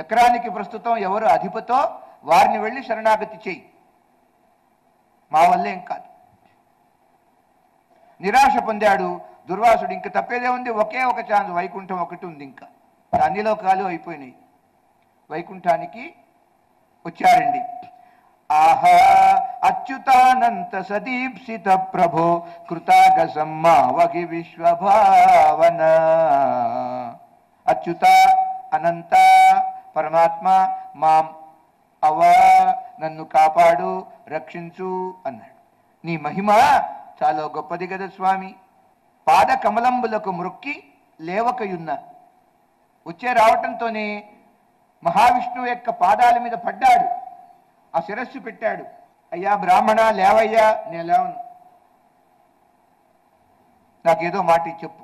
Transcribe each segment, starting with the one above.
చక్రానికి ప్రస్తుతం ఎవరు అధిపతో వారిని వెళ్ళి శరణాగతి చేయి మా వల్లేం కాదు నిరాశ పొందాడు దుర్వాసుడు ఇంక తప్పేదే ఉంది ఒకే ఒక ఛాన్స్ వైకుంఠం ఒకటి ఉంది ఇంకా అన్ని లోకాలు అయిపోయినాయి వైకుంఠానికి వచ్చారండి ఆహా అచ్యుతానంత సదీప్సిత ప్రభో కృతాగ సమ్మావగి విశ్వభావన అచ్యుత అనంత పరమాత్మ మాం అవ నన్ను కాపాడు రక్షించు అన్నాడు నీ మహిమ చాలా గొప్పది కదా స్వామి పాద కమలంబులకు మృక్కి లేవకయున్న వచ్చే రావటంతోనే మహావిష్ణువు యొక్క పాదాల మీద పడ్డాడు ఆ శిరస్సు పెట్టాడు అయ్యా బ్రాహ్మణ లేవయ్యా నేను లేవను నాకేదో మాట ఇచ్చి చెప్పు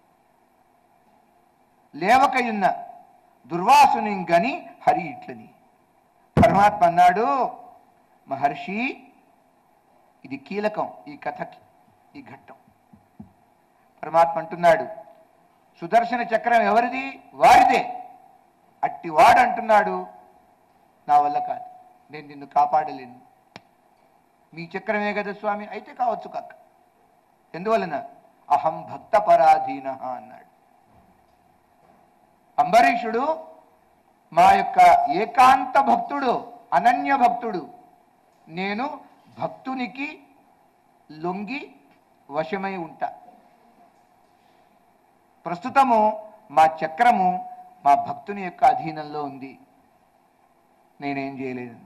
లేవకయున్న దుర్వాసుని గని హరి ఇట్లని పరమాత్మ అన్నాడు మహర్షి ఇది కీలకం ఈ కథకి ఈ ఘట్టం పరమాత్మ అంటున్నాడు సుదర్శన చక్రం ఎవరిది వారిదే అట్టి వాడు అంటున్నాడు నా వల్ల కాదు నేను నిన్ను కాపాడలేను మీ చక్రమే కదా స్వామి అయితే కావచ్చు కాక ఎందువలన అహం భక్త పరాధీన అన్నాడు అంబరీషుడు మా యొక్క ఏకాంత భక్తుడు అనన్య భక్తుడు నేను భక్తునికి లొంగి వశమై ఉంటా ప్రస్తుతము మా చక్రము మా భక్తుని యొక్క అధీనంలో ఉంది నేనేం చేయలేదు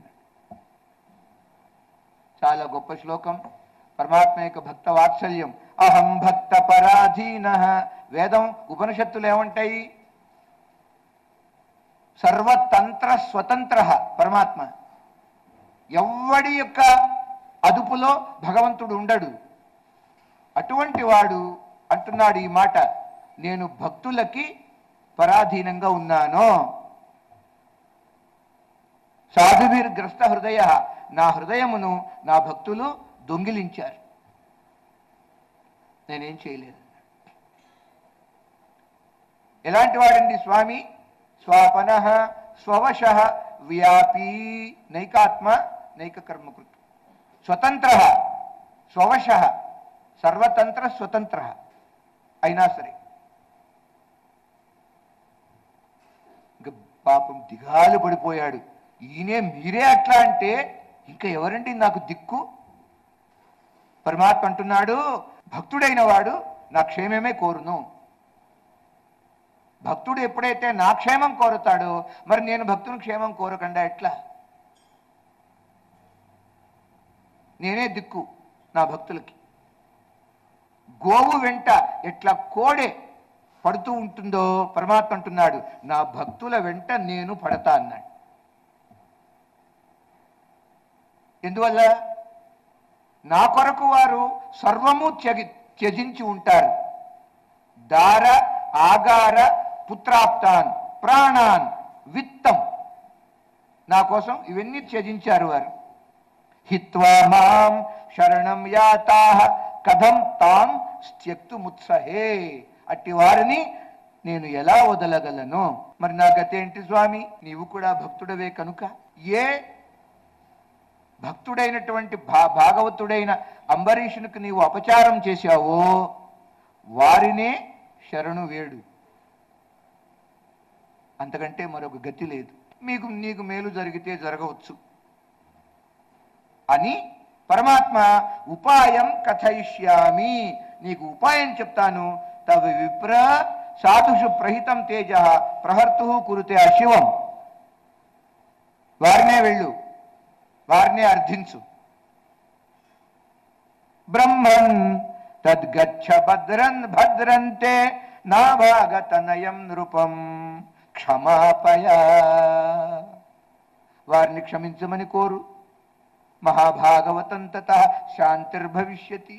చాలా గొప్ప శ్లోకం పరమాత్మ యొక్క భక్త వాత్సల్యం అహం భక్త పరాధీన వేదం ఉపనిషత్తులు ఏమంటాయి సర్వతంత్ర స్వతంత్ర పరమాత్మ ఎవ్వడి యొక్క అదుపులో భగవంతుడు ఉండడు అటువంటి వాడు అంటున్నాడు ఈ మాట నేను భక్తులకి పరాధీనంగా ఉన్నాను సాధుభిర్గ్రస్త హృదయ నా హృదయమును నా భక్తులు దొంగిలించారు నేనేం చేయలేదు ఎలాంటి వాడండి స్వామి స్వాపన స్వవశ వ్యాపీ నైకాత్మ నైక కర్మకృత్ స్వతంత్ర స్వవశ సర్వతంత్ర స్వతంత్ర అయినా సరే ఇంక పాపం దిగాలు పడిపోయాడు ఈయనే మీరే అట్లా అంటే ఇంకా ఎవరండి నాకు దిక్కు పరమాత్మ అంటున్నాడు భక్తుడైన వాడు నా క్షేమమే కోరును భక్తుడు ఎప్పుడైతే నా క్షేమం కోరుతాడో మరి నేను భక్తుని క్షేమం కోరకుండా ఎట్లా నేనే దిక్కు నా భక్తులకి గోవు వెంట ఎట్లా కోడే పడుతూ ఉంటుందో పరమాత్మ అంటున్నాడు నా భక్తుల వెంట నేను పడతా అన్నాడు ఎందువల్ల నా కొరకు వారు సర్వము త్యగి త్యజించి ఉంటారు దార ఆగార పుత్రాప్తాన్ ప్రాణాన్ విత్తం నా కోసం ఇవన్నీ త్యజించారు వారు హిత్వా మాం శరణం యాతా కథం తాం త్యక్తుముత్సహే అట్టి వారిని నేను ఎలా వదలగలను మరి నా గతేంటి స్వామి నీవు కూడా భక్తుడవే కనుక ఏ భక్తుడైనటువంటి భా భాగవతుడైన అంబరీషునికి నీవు అపచారం చేశావో వారినే శరణు వేడు అంతకంటే మరొక గతి లేదు మీకు నీకు మేలు జరిగితే జరగవచ్చు అని పరమాత్మ ఉపాయం కథయిష్యామి నీకు ఉపాయం చెప్తాను తవ విప్ర సాధుషు ప్రహితం తేజ ప్రహర్తు కురుతే అశివం వారినే వెళ్ళు వారినే అర్థించు బ్రహ్మన్ తద్గచ్చ భద్రన్ భద్రంతే నా భాగతనయం నృపం క్షమాపయ వారిని క్షమించమని కోరు మహాభాగవతం తత శాంతిర్భవిష్యతి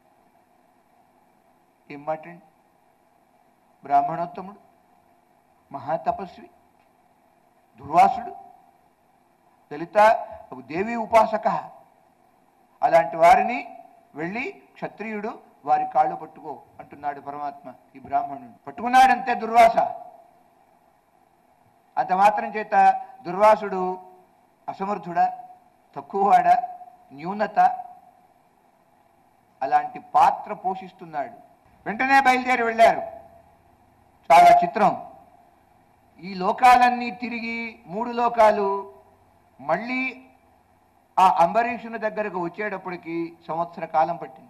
ఏం మాటండి బ్రాహ్మణోత్తముడు మహాతపస్వి దుర్వాసుడు దళిత దేవి ఉపాసక అలాంటి వారిని వెళ్ళి క్షత్రియుడు వారి కాళ్ళు పట్టుకో అంటున్నాడు పరమాత్మ ఈ బ్రాహ్మణుడు పట్టుకున్నాడంతే దుర్వాస అంత మాత్రం చేత దుర్వాసుడు అసమర్థుడా తక్కువవాడా న్యూనత అలాంటి పాత్ర పోషిస్తున్నాడు వెంటనే బయలుదేరి వెళ్ళారు చాలా చిత్రం ఈ లోకాలన్నీ తిరిగి మూడు లోకాలు మళ్ళీ ఆ అంబరీషుని దగ్గరకు వచ్చేటప్పటికి సంవత్సర కాలం పట్టింది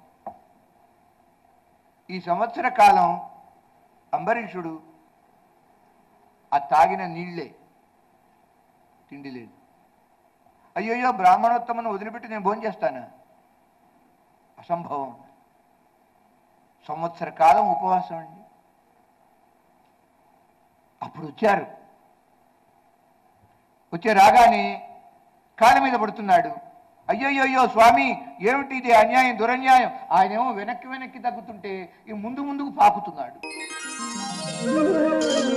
ఈ సంవత్సర కాలం అంబరీషుడు ఆ తాగిన నీళ్ళే తిండి లేదు అయ్యయ్యో బ్రాహ్మణోత్తమను వదిలిపెట్టి నేను భోజనం చేస్తానా అసంభవం సంవత్సర కాలం ఉపవాసం అండి అప్పుడు వచ్చారు వచ్చే రాగానే కాళ్ళ మీద పడుతున్నాడు అయ్యయ్యో స్వామి ఏమిటి ఇది అన్యాయం దురన్యాయం ఆయనేమో వెనక్కి వెనక్కి తగ్గుతుంటే ఈ ముందు ముందుకు పాకుతున్నాడు